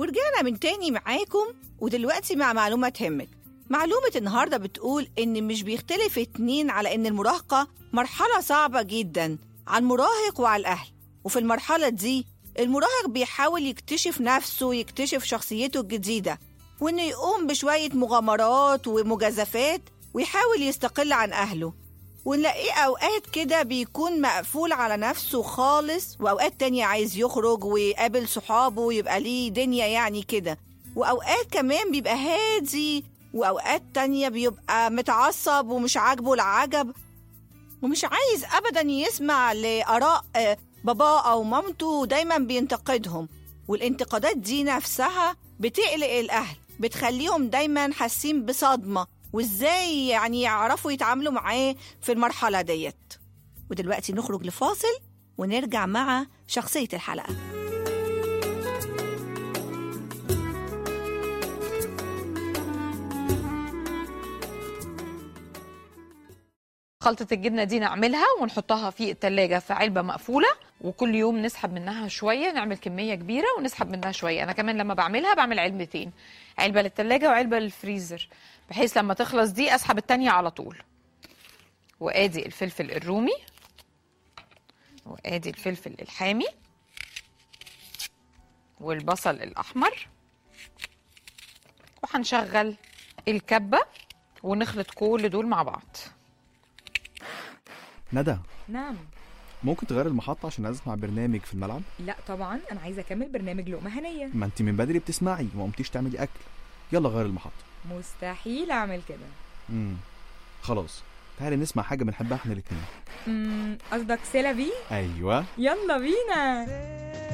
ورجعنا من تاني معاكم ودلوقتي مع معلومة تهمك معلومة النهاردة بتقول إن مش بيختلف اتنين على إن المراهقة مرحلة صعبة جدا على المراهق وعلى الأهل وفي المرحلة دي المراهق بيحاول يكتشف نفسه يكتشف شخصيته الجديدة وإنه يقوم بشوية مغامرات ومجازفات ويحاول يستقل عن أهله ونلاقيه أوقات كده بيكون مقفول على نفسه خالص وأوقات تانية عايز يخرج ويقابل صحابه ويبقى ليه دنيا يعني كده وأوقات كمان بيبقى هادي وأوقات تانية بيبقى متعصب ومش عاجبه العجب ومش عايز أبدا يسمع لآراء آه، باباه أو مامته دايما بينتقدهم والانتقادات دي نفسها بتقلق الأهل بتخليهم دايما حاسين بصدمة وإزاي يعني يعرفوا يتعاملوا معاه في المرحلة ديت ودلوقتي نخرج لفاصل ونرجع مع شخصية الحلقة خلطة الجبنة دي نعملها ونحطها في التلاجة في علبة مقفولة وكل يوم نسحب منها شوية نعمل كمية كبيرة ونسحب منها شوية أنا كمان لما بعملها بعمل علبتين علبة للتلاجة وعلبة للفريزر بحيث لما تخلص دي أسحب التانية على طول وآدي الفلفل الرومي وآدي الفلفل الحامي والبصل الأحمر وهنشغل الكبة ونخلط كل دول مع بعض ندى نعم ممكن تغير المحطة عشان اسمع برنامج في الملعب لا طبعا انا عايزه اكمل برنامج لقمه هنيه ما انت من بدري بتسمعي وما قمتيش تعملي اكل يلا غير المحطة مستحيل اعمل كده امم خلاص تعالي نسمع حاجة بنحبها احنا الاتنين أمم، قصدك سيلا بي ايوه يلا بينا